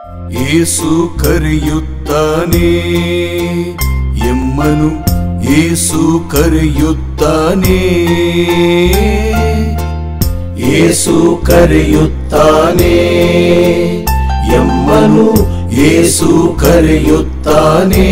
ಏಸು ಕರೆಯುತ್ತಾನೆ ಎಮ್ಮನು ಏಸು ಕರೆಯುತ್ತಾನೆ ಏಸು ಕರೆಯುತ್ತಾನೆ ಎಮ್ಮನು ಏಸು ಕರೆಯುತ್ತಾನೆ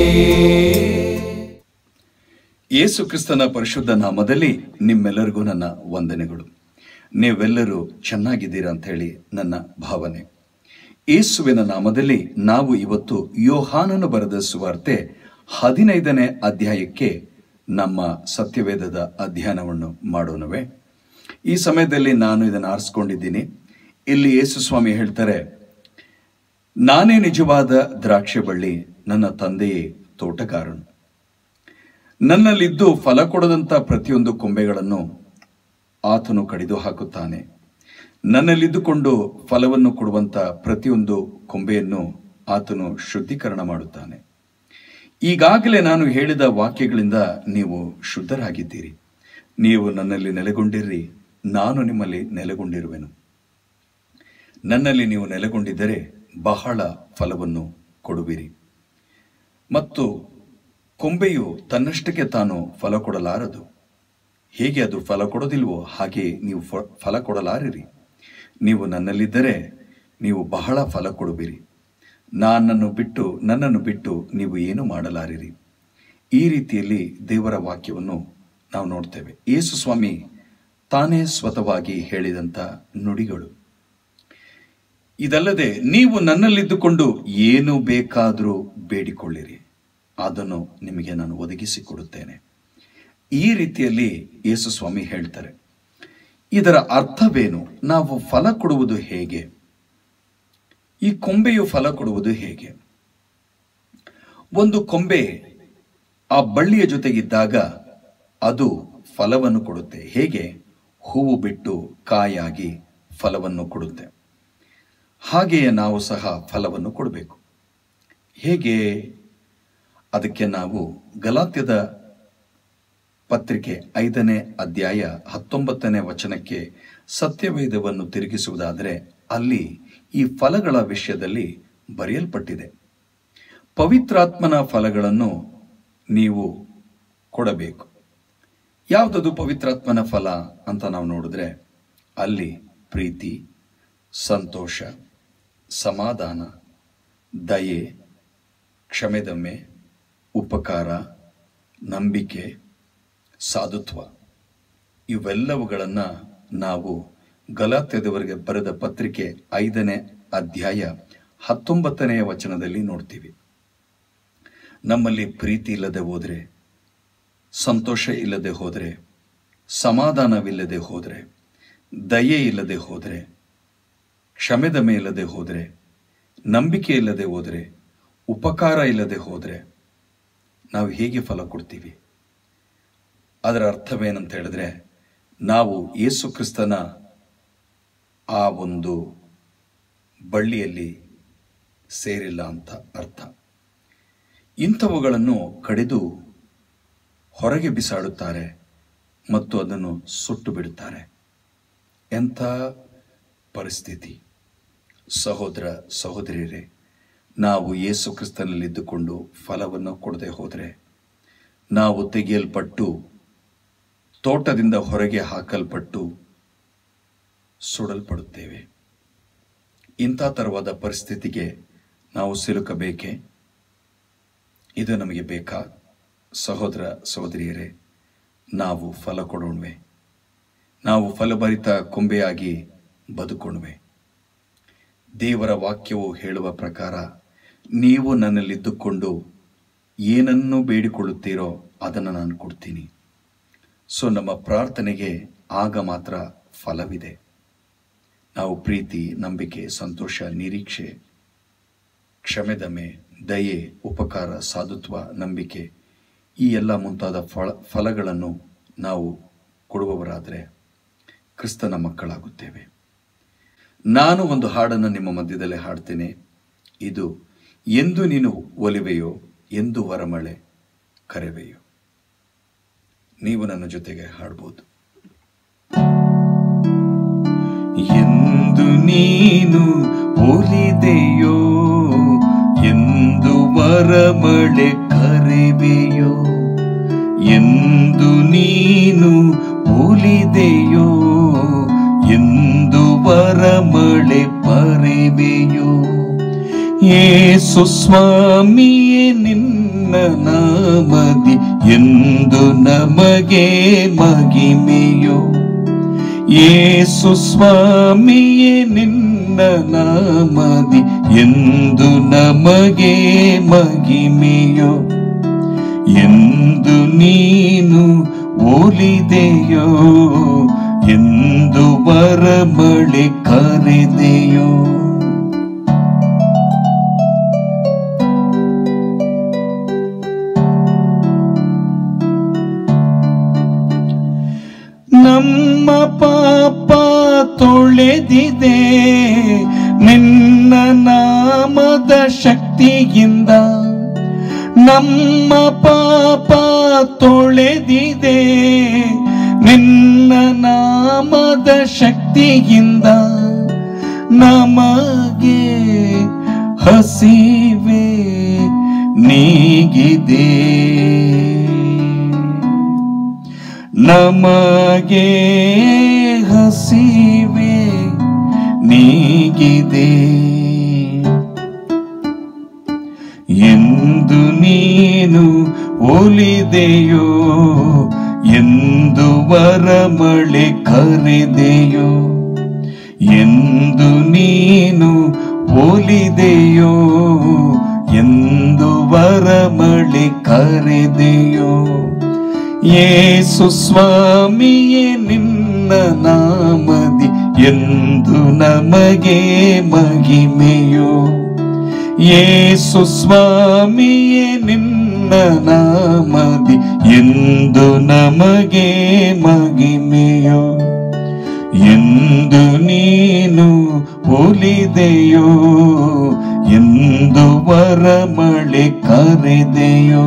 ಯೇಸು ಕ್ರಿಸ್ತನ ಪರಿಶುದ್ಧ ನಾಮದಲ್ಲಿ ನಿಮ್ಮೆಲ್ಲರಿಗೂ ನನ್ನ ವಂದನೆಗಳು ನೀವೆಲ್ಲರೂ ಚೆನ್ನಾಗಿದ್ದೀರಾ ಅಂತ ಹೇಳಿ ನನ್ನ ಭಾವನೆ ಯೇಸುವಿನ ನಾಮದಲ್ಲಿ ನಾವು ಇವತ್ತು ಯೋಹಾನನು ಬರೆದ ಸುವಾರ್ತೆ ಹದಿನೈದನೇ ಅಧ್ಯಾಯಕ್ಕೆ ನಮ್ಮ ಸತ್ಯವೇದದ ಅಧ್ಯಯನವನ್ನು ಮಾಡೋಣವೇ ಈ ಸಮಯದಲ್ಲಿ ನಾನು ಇದನ್ನು ಆರಿಸ್ಕೊಂಡಿದ್ದೀನಿ ಇಲ್ಲಿ ಯೇಸು ಸ್ವಾಮಿ ಹೇಳ್ತಾರೆ ನಾನೇ ನಿಜವಾದ ದ್ರಾಕ್ಷಿ ಬಳ್ಳಿ ನನ್ನ ತಂದೆಯೇ ತೋಟಗಾರನು ನನ್ನಲ್ಲಿದ್ದು ಫಲ ಕೊಡದಂತ ಪ್ರತಿಯೊಂದು ಕೊಂಬೆಗಳನ್ನು ಆತನು ಕಡಿದು ಹಾಕುತ್ತಾನೆ ನನ್ನಲ್ಲಿದ್ದುಕೊಂಡು ಫಲವನ್ನು ಕೊಡುವಂತ ಪ್ರತಿಯೊಂದು ಕೊಂಬೆಯನ್ನು ಆತನು ಶುದ್ಧೀಕರಣ ಮಾಡುತ್ತಾನೆ ಈಗಾಗಲೇ ನಾನು ಹೇಳಿದ ವಾಕ್ಯಗಳಿಂದ ನೀವು ಶುದ್ಧರಾಗಿದ್ದೀರಿ ನೀವು ನನ್ನಲ್ಲಿ ನೆಲೆಗೊಂಡಿರ್ರಿ ನಾನು ನಿಮ್ಮಲ್ಲಿ ನೆಲೆಗೊಂಡಿರುವೆನು ನನ್ನಲ್ಲಿ ನೀವು ನೆಲೆಗೊಂಡಿದ್ದರೆ ಬಹಳ ಫಲವನ್ನು ಕೊಡುವಿರಿ ಮತ್ತು ಕೊಂಬೆಯು ತನ್ನಷ್ಟಕ್ಕೆ ತಾನು ಫಲ ಕೊಡಲಾರದು ಹೇಗೆ ಅದು ಫಲ ಕೊಡೋದಿಲ್ವೋ ಹಾಗೆ ನೀವು ಫ- ಫಲ ಕೊಡಲಾರಿರಿ ನೀವು ನನ್ನಲ್ಲಿದ್ದರೆ ನೀವು ಬಹಳ ಫಲ ಕೊಡುವಿರಿ ನನ್ನನ್ನು ಬಿಟ್ಟು ನನ್ನನ್ನು ಬಿಟ್ಟು ನೀವು ಏನು ಮಾಡಲಾರಿರಿ ಈ ರೀತಿಯಲ್ಲಿ ದೇವರ ವಾಕ್ಯವನ್ನು ನಾವು ನೋಡ್ತೇವೆ ಯೇಸು ಸ್ವಾಮಿ ತಾನೇ ಸ್ವತವಾಗಿ ಹೇಳಿದಂಥ ನುಡಿಗಳು ಇದಲ್ಲದೆ ನೀವು ನನ್ನಲ್ಲಿದ್ದುಕೊಂಡು ಏನು ಬೇಕಾದರೂ ಬೇಡಿಕೊಳ್ಳಿರಿ ಅದನ್ನು ನಿಮಗೆ ನಾನು ಒದಗಿಸಿಕೊಡುತ್ತೇನೆ ಈ ರೀತಿಯಲ್ಲಿ ಯೇಸು ಸ್ವಾಮಿ ಹೇಳ್ತಾರೆ ಇದರ ಅರ್ಥವೇನು ನಾವು ಫಲ ಕೊಡುವುದು ಹೇಗೆ ಈ ಕೊಂಬೆಯು ಫಲ ಕೊಡುವುದು ಹೇಗೆ ಒಂದು ಕೊಂಬೆ ಆ ಬಳ್ಳಿಯ ಜೊತೆಗಿದ್ದಾಗ ಅದು ಫಲವನ್ನು ಕೊಡುತ್ತೆ ಹೇಗೆ ಹೂವು ಬಿಟ್ಟು ಕಾಯಾಗಿ ಫಲವನ್ನು ಕೊಡುತ್ತೆ ಹಾಗೆಯೇ ನಾವು ಸಹ ಫಲವನ್ನು ಕೊಡಬೇಕು ಹೇಗೆ ಅದಕ್ಕೆ ನಾವು ಗಲಾತ್ಯದ ಪತ್ರಿಕೆ ಐದನೇ ಅಧ್ಯಾಯ ಹತ್ತೊಂಬತ್ತನೇ ವಚನಕ್ಕೆ ಸತ್ಯವೇದವನ್ನು ತಿರುಗಿಸುವುದಾದರೆ ಅಲ್ಲಿ ಈ ಫಲಗಳ ವಿಷಯದಲ್ಲಿ ಬರೆಯಲ್ಪಟ್ಟಿದೆ ಪವಿತ್ರಾತ್ಮನ ಫಲಗಳನ್ನು ನೀವು ಕೊಡಬೇಕು ಯಾವುದದು ಪವಿತ್ರಾತ್ಮನ ಫಲ ಅಂತ ನಾವು ನೋಡಿದ್ರೆ ಅಲ್ಲಿ ಪ್ರೀತಿ ಸಂತೋಷ ಸಮಾಧಾನ ದಯೆ ಕ್ಷಮೆದಮ್ಮೆ ಉಪಕಾರ ನಂಬಿಕೆ ಸಾಧುತ್ವ ಇವೆಲ್ಲವುಗಳನ್ನು ನಾವು ಗಲಾತ್ಯದವರಿಗೆ ಬರೆದ ಪತ್ರಿಕೆ ಐದನೇ ಅಧ್ಯಾಯ ಹತ್ತೊಂಬತ್ತನೆಯ ವಚನದಲ್ಲಿ ನೋಡ್ತೀವಿ ನಮ್ಮಲ್ಲಿ ಪ್ರೀತಿ ಇಲ್ಲದೆ ಹೋದರೆ ಸಂತೋಷ ಇಲ್ಲದೆ ಹೋದರೆ ಸಮಾಧಾನವಿಲ್ಲದೆ ಹೋದರೆ ದಯೆ ಇಲ್ಲದೆ ಹೋದರೆ ಕ್ಷಮೆದಮೆ ಇಲ್ಲದೆ ಹೋದರೆ ನಂಬಿಕೆ ಇಲ್ಲದೆ ಹೋದರೆ ಉಪಕಾರ ಇಲ್ಲದೆ ಹೋದರೆ ನಾವು ಹೇಗೆ ಫಲ ಕೊಡ್ತೀವಿ ಅದರ ಅರ್ಥವೇನಂತ ಹೇಳಿದ್ರೆ ನಾವು ಯೇಸು ಕ್ರಿಸ್ತನ ಆ ಒಂದು ಬಳ್ಳಿಯಲ್ಲಿ ಸೇರಿಲ್ಲ ಅಂತ ಅರ್ಥ ಇಂಥವುಗಳನ್ನು ಕಡಿದು ಹೊರಗೆ ಬಿಸಾಡುತ್ತಾರೆ ಮತ್ತು ಅದನ್ನು ಸುಟ್ಟು ಬಿಡುತ್ತಾರೆ ಎಂಥ ಪರಿಸ್ಥಿತಿ ಸಹೋದರ ಸಹೋದರಿಯರೇ ನಾವು ಯೇಸು ಕ್ರಿಸ್ತನಲ್ಲಿದ್ದುಕೊಂಡು ಫಲವನ್ನು ಕೊಡದೆ ಹೋದರೆ ನಾವು ತೆಗೆಯಲ್ಪಟ್ಟು ತೋಟದಿಂದ ಹೊರಗೆ ಹಾಕಲ್ಪಟ್ಟು ಸುಡಲ್ಪಡುತ್ತೇವೆ ಇಂಥ ತರವಾದ ಪರಿಸ್ಥಿತಿಗೆ ನಾವು ಸಿಲುಕಬೇಕೆ ಇದು ನಮಗೆ ಬೇಕಾ ಸಹೋದರ ಸಹೋದರಿಯರೇ ನಾವು ಫಲ ಕೊಡೋಣವೆ ನಾವು ಫಲಭರಿತ ಕೊಂಬೆಯಾಗಿ ಬದುಕೋಣವೆ ದೇವರ ವಾಕ್ಯವು ಹೇಳುವ ಪ್ರಕಾರ ನೀವು ನನ್ನಲ್ಲಿದ್ದುಕೊಂಡು ಏನನ್ನು ಬೇಡಿಕೊಳ್ಳುತ್ತೀರೋ ಅದನ್ನು ನಾನು ಕೊಡ್ತೀನಿ ಸೊ ನಮ್ಮ ಪ್ರಾರ್ಥನೆಗೆ ಆಗ ಮಾತ್ರ ಫಲವಿದೆ ನಾವು ಪ್ರೀತಿ ನಂಬಿಕೆ ಸಂತೋಷ ನಿರೀಕ್ಷೆ ಕ್ಷಮೆದಮೆ ದಯೆ ಉಪಕಾರ ಸಾಧುತ್ವ ನಂಬಿಕೆ ಈ ಎಲ್ಲ ಮುಂತಾದ ಫಲ ಫಲಗಳನ್ನು ನಾವು ಕೊಡುವವರಾದರೆ ಕ್ರಿಸ್ತನ ಮಕ್ಕಳಾಗುತ್ತೇವೆ ನಾನು ಒಂದು ಹಾಡನ್ನು ನಿಮ್ಮ ಮಧ್ಯದಲ್ಲೇ ಹಾಡ್ತೇನೆ ಇದು ಎಂದು ನೀನು ಒಲಿವೆಯೋ ಎಂದು ವರಮಳೆ ಕರೆವೆಯೋ ನೀವು ನನ್ನ ಜೊತೆಗೆ ಹಾಡ್ಬೋದು ಎಂದು ನೀನು ಒಲಿದೆಯೋ ವರಮಳೆ ಕರೆವೆಯೋ ಎಂದು ನೀನು ಉಲಿದೆಯೋ ಎಂದು ವರಮಳೆ ಪರೆವೆಯೋ ಏಸು ಸ್ವಾಮಿಯೇ ನಿನ್ನ ನಾಮದಿ ಎಂದು ನಮಗೆ ಮಗಿಮೆಯೋ ಏಸು ಸ್ವಾಮಿಯೇ ನಿನ್ನ ನಾಮದಿ ಎಂದು ನಮಗೆ ಮಗಿಮೆಯೋ ಎಂದು ನೀನು ಒಲಿದೆಯೋ ಎಂದು ಬರಮಳೆ ಕರೆದೆಯೋ ನಮ್ಮ ಪಾಪ ತೊಳೆದಿದೆ ನಿನ್ನ ನಾಮದ ಶಕ್ತಿಯಿಂದ ನಮ್ಮ ಪಾಪ ತೊಳೆದಿದೆ ನಿನ್ನ ನಾಮದ ಶಕ್ತಿಯಿಂದ ನಮಗೆ ಹಸಿವೆ ನೀಗಿದೆ ನಮಗೆ ಹಸಿವೆ ನೀಗಿದೆ ಎಂದು ನೀನು ಒಲಿದೆಯೋ ಎಂದು ವರಮಳೆ ಕರೆದೆಯೋ ಎಂದು ನೀನು ಒಲಿದೆಯೋ ಎಂದು ವರಮಳೆ ಕರೆದೆಯೋ ಏಸು ಸ್ವಾಮಿಯೇ ನಿನ್ನ ನಾಮದಿ ಎಂದು ನಮಗೆ ಮಹಿಮೆಯೋ ಏಸು ಸ್ವಾಮಿಯೇ ನಿನ್ನ ನಾಮದಿ ಎಂದು ನಮಗೆ ಮಹಿಮೆಯೋ ಎಂದು ನೀನು ಒಲಿದೆಯೋ ಎಂದು ವರಮಳೆ ಕರೆದೆಯೋ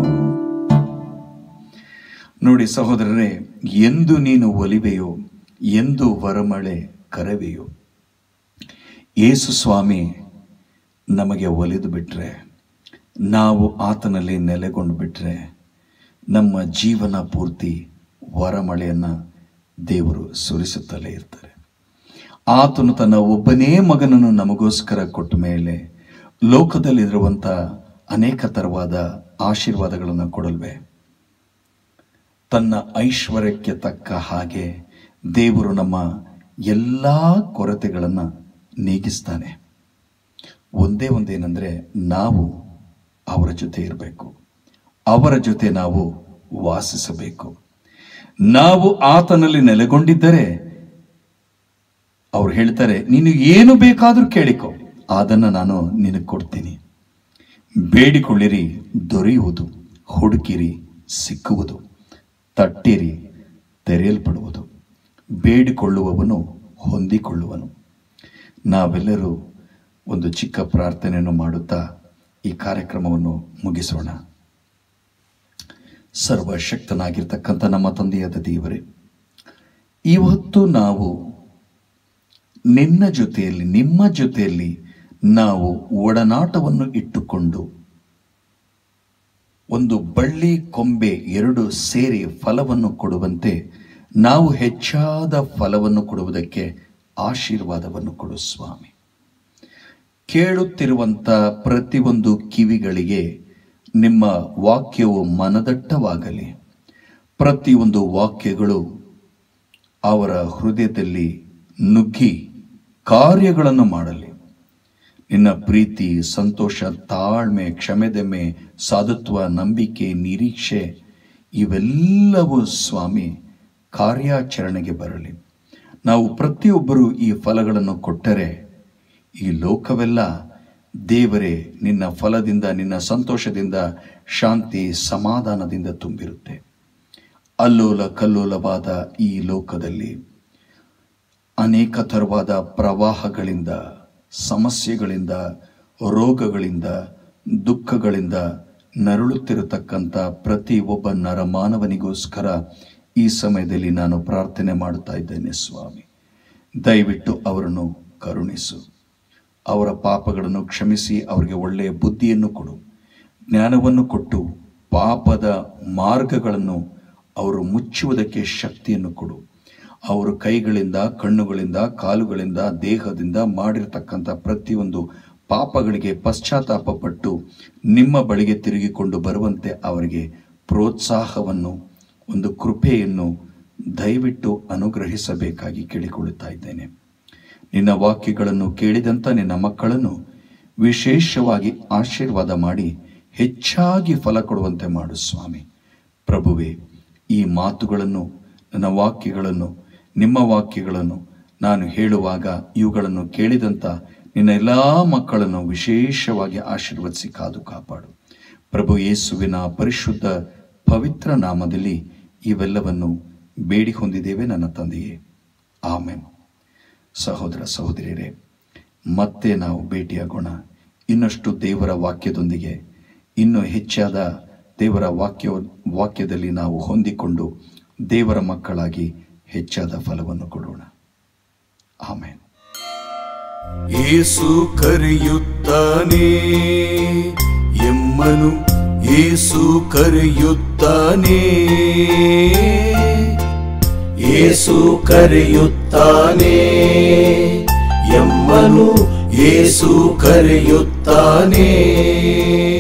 ನೋಡಿ ಸಹೋದರರೇ ಎಂದು ನೀನು ಒಲಿವೆಯೋ ಎಂದು ವರಮಳೆ ಕರವೆಯೋ ಯೇಸು ಸ್ವಾಮಿ ನಮಗೆ ಒಲಿದು ಬಿಟ್ರೆ ನಾವು ಆತನಲ್ಲಿ ನೆಲೆಗೊಂಡು ಬಿಟ್ರೆ ನಮ್ಮ ಜೀವನ ಪೂರ್ತಿ ವರಮಳೆಯನ್ನು ದೇವರು ಸುರಿಸುತ್ತಲೇ ಇರ್ತಾರೆ ಆತನು ತನ್ನ ಒಬ್ಬನೇ ಮಗನನ್ನು ನಮಗೋಸ್ಕರ ಕೊಟ್ಟ ಮೇಲೆ ಲೋಕದಲ್ಲಿರುವಂಥ ಅನೇಕ ತರವಾದ ಆಶೀರ್ವಾದಗಳನ್ನು ಕೊಡಲ್ವೇ ತನ್ನ ಐಶ್ವರ್ಯಕ್ಕೆ ತಕ್ಕ ಹಾಗೆ ದೇವರು ನಮ್ಮ ಎಲ್ಲ ಕೊರತೆಗಳನ್ನು ನೀಗಿಸ್ತಾನೆ ಒಂದೇ ಒಂದೇನೆಂದರೆ ನಾವು ಅವರ ಜೊತೆ ಇರಬೇಕು ಅವರ ಜೊತೆ ನಾವು ವಾಸಿಸಬೇಕು ನಾವು ಆತನಲ್ಲಿ ನೆಲೆಗೊಂಡಿದ್ದರೆ ಅವ್ರು ಹೇಳ್ತಾರೆ ನೀನು ಏನು ಬೇಕಾದರೂ ಕೇಳಿಕೊ ಅದನ್ನು ನಾನು ನಿನಗೆ ಕೊಡ್ತೀನಿ ಬೇಡಿಕೊಳ್ಳಿರಿ ದೊರೆಯುವುದು ಹುಡುಕಿರಿ ಸಿಕ್ಕುವುದು ತಟ್ಟಿರಿ ತೆರೆಯಲ್ಪಡುವುದು ಬೇಡಿಕೊಳ್ಳುವವನು ಹೊಂದಿಕೊಳ್ಳುವನು ನಾವೆಲ್ಲರೂ ಒಂದು ಚಿಕ್ಕ ಪ್ರಾರ್ಥನೆಯನ್ನು ಮಾಡುತ್ತಾ ಈ ಕಾರ್ಯಕ್ರಮವನ್ನು ಮುಗಿಸೋಣ ಸರ್ವಶಕ್ತನಾಗಿರ್ತಕ್ಕಂಥ ನಮ್ಮ ತಂದೆಯಾದ ದೇವರೇ ಇವತ್ತು ನಾವು ನಿನ್ನ ಜೊತೆಯಲ್ಲಿ ನಿಮ್ಮ ಜೊತೆಯಲ್ಲಿ ನಾವು ಒಡನಾಟವನ್ನು ಇಟ್ಟುಕೊಂಡು ಒಂದು ಬಳ್ಳಿ ಕೊಂಬೆ ಎರಡು ಸೇರಿ ಫಲವನ್ನು ಕೊಡುವಂತೆ ನಾವು ಹೆಚ್ಚಾದ ಫಲವನ್ನು ಕೊಡುವುದಕ್ಕೆ ಆಶೀರ್ವಾದವನ್ನು ಕೊಡು ಸ್ವಾಮಿ ಕೇಳುತ್ತಿರುವಂಥ ಪ್ರತಿಯೊಂದು ಕಿವಿಗಳಿಗೆ ನಿಮ್ಮ ವಾಕ್ಯವು ಮನದಟ್ಟವಾಗಲಿ ಪ್ರತಿಯೊಂದು ವಾಕ್ಯಗಳು ಅವರ ಹೃದಯದಲ್ಲಿ ನುಗ್ಗಿ ಕಾರ್ಯಗಳನ್ನು ಮಾಡಲಿ ನಿನ್ನ ಪ್ರೀತಿ ಸಂತೋಷ ತಾಳ್ಮೆ ಕ್ಷಮೆದಮೆ ಸಾಧುತ್ವ ನಂಬಿಕೆ ನಿರೀಕ್ಷೆ ಇವೆಲ್ಲವೂ ಸ್ವಾಮಿ ಕಾರ್ಯಾಚರಣೆಗೆ ಬರಲಿ ನಾವು ಪ್ರತಿಯೊಬ್ಬರೂ ಈ ಫಲಗಳನ್ನು ಕೊಟ್ಟರೆ ಈ ಲೋಕವೆಲ್ಲ ದೇವರೇ ನಿನ್ನ ಫಲದಿಂದ ನಿನ್ನ ಸಂತೋಷದಿಂದ ಶಾಂತಿ ಸಮಾಧಾನದಿಂದ ತುಂಬಿರುತ್ತೆ ಅಲ್ಲೋಲ ಕಲ್ಲೋಲವಾದ ಈ ಲೋಕದಲ್ಲಿ ಅನೇಕ ಥರವಾದ ಪ್ರವಾಹಗಳಿಂದ ಸಮಸ್ಯೆಗಳಿಂದ ರೋಗಗಳಿಂದ ದುಃಖಗಳಿಂದ ನರಳುತ್ತಿರತಕ್ಕಂಥ ಪ್ರತಿ ಒಬ್ಬ ನರಮಾನವನಿಗೋಸ್ಕರ ಈ ಸಮಯದಲ್ಲಿ ನಾನು ಪ್ರಾರ್ಥನೆ ಮಾಡುತ್ತಾ ಇದ್ದೇನೆ ಸ್ವಾಮಿ ದಯವಿಟ್ಟು ಅವರನ್ನು ಕರುಣಿಸು ಅವರ ಪಾಪಗಳನ್ನು ಕ್ಷಮಿಸಿ ಅವರಿಗೆ ಒಳ್ಳೆಯ ಬುದ್ಧಿಯನ್ನು ಕೊಡು ಜ್ಞಾನವನ್ನು ಕೊಟ್ಟು ಪಾಪದ ಮಾರ್ಗಗಳನ್ನು ಅವರು ಮುಚ್ಚುವುದಕ್ಕೆ ಶಕ್ತಿಯನ್ನು ಕೊಡು ಅವರು ಕೈಗಳಿಂದ ಕಣ್ಣುಗಳಿಂದ ಕಾಲುಗಳಿಂದ ದೇಹದಿಂದ ಮಾಡಿರ್ತಕ್ಕಂಥ ಪ್ರತಿಯೊಂದು ಪಾಪಗಳಿಗೆ ಪಶ್ಚಾತ್ತಾಪ ಪಟ್ಟು ನಿಮ್ಮ ಬಳಿಗೆ ತಿರುಗಿಕೊಂಡು ಬರುವಂತೆ ಅವರಿಗೆ ಪ್ರೋತ್ಸಾಹವನ್ನು ಒಂದು ಕೃಪೆಯನ್ನು ದಯವಿಟ್ಟು ಅನುಗ್ರಹಿಸಬೇಕಾಗಿ ಕೇಳಿಕೊಳ್ಳುತ್ತಾ ಇದ್ದೇನೆ ನಿನ್ನ ವಾಕ್ಯಗಳನ್ನು ಕೇಳಿದಂಥ ನಿನ್ನ ಮಕ್ಕಳನ್ನು ವಿಶೇಷವಾಗಿ ಆಶೀರ್ವಾದ ಮಾಡಿ ಹೆಚ್ಚಾಗಿ ಫಲ ಕೊಡುವಂತೆ ಮಾಡು ಸ್ವಾಮಿ ಪ್ರಭುವೇ ಈ ಮಾತುಗಳನ್ನು ನನ್ನ ವಾಕ್ಯಗಳನ್ನು ನಿಮ್ಮ ವಾಕ್ಯಗಳನ್ನು ನಾನು ಹೇಳುವಾಗ ಇವುಗಳನ್ನು ಕೇಳಿದಂಥ ನಿನ್ನ ಎಲ್ಲ ಮಕ್ಕಳನ್ನು ವಿಶೇಷವಾಗಿ ಆಶೀರ್ವದಿಸಿ ಕಾದು ಕಾಪಾಡು ಪ್ರಭು ಯೇಸುವಿನ ಪರಿಶುದ್ಧ ಪವಿತ್ರ ನಾಮದಲ್ಲಿ ಇವೆಲ್ಲವನ್ನು ಬೇಡಿ ಹೊಂದಿದ್ದೇವೆ ನನ್ನ ತಂದೆಯೇ ಆಮೆನ್ ಸಹೋದರ ಸಹೋದರಿಯರೇ ಮತ್ತೆ ನಾವು ಭೇಟಿಯಾಗೋಣ ಇನ್ನಷ್ಟು ದೇವರ ವಾಕ್ಯದೊಂದಿಗೆ ಇನ್ನೂ ಹೆಚ್ಚಾದ ದೇವರ ವಾಕ್ಯ ವಾಕ್ಯದಲ್ಲಿ ನಾವು ಹೊಂದಿಕೊಂಡು ದೇವರ ಮಕ್ಕಳಾಗಿ ಹೆಚ್ಚಾದ ಫಲವನ್ನು ಕೊಡೋಣ ಆಮೇನ್ ಏಸು ಕರೆಯುತ್ತಾನೆ ಎಮ್ಮನು ಏಸು ಕರೆಯುತ್ತಾನೆ ಏಸು ಕರೆಯುತ್ತಾನೆ ಎಮ್ಮನು ಏಸು ಕರೆಯುತ್ತಾನೆ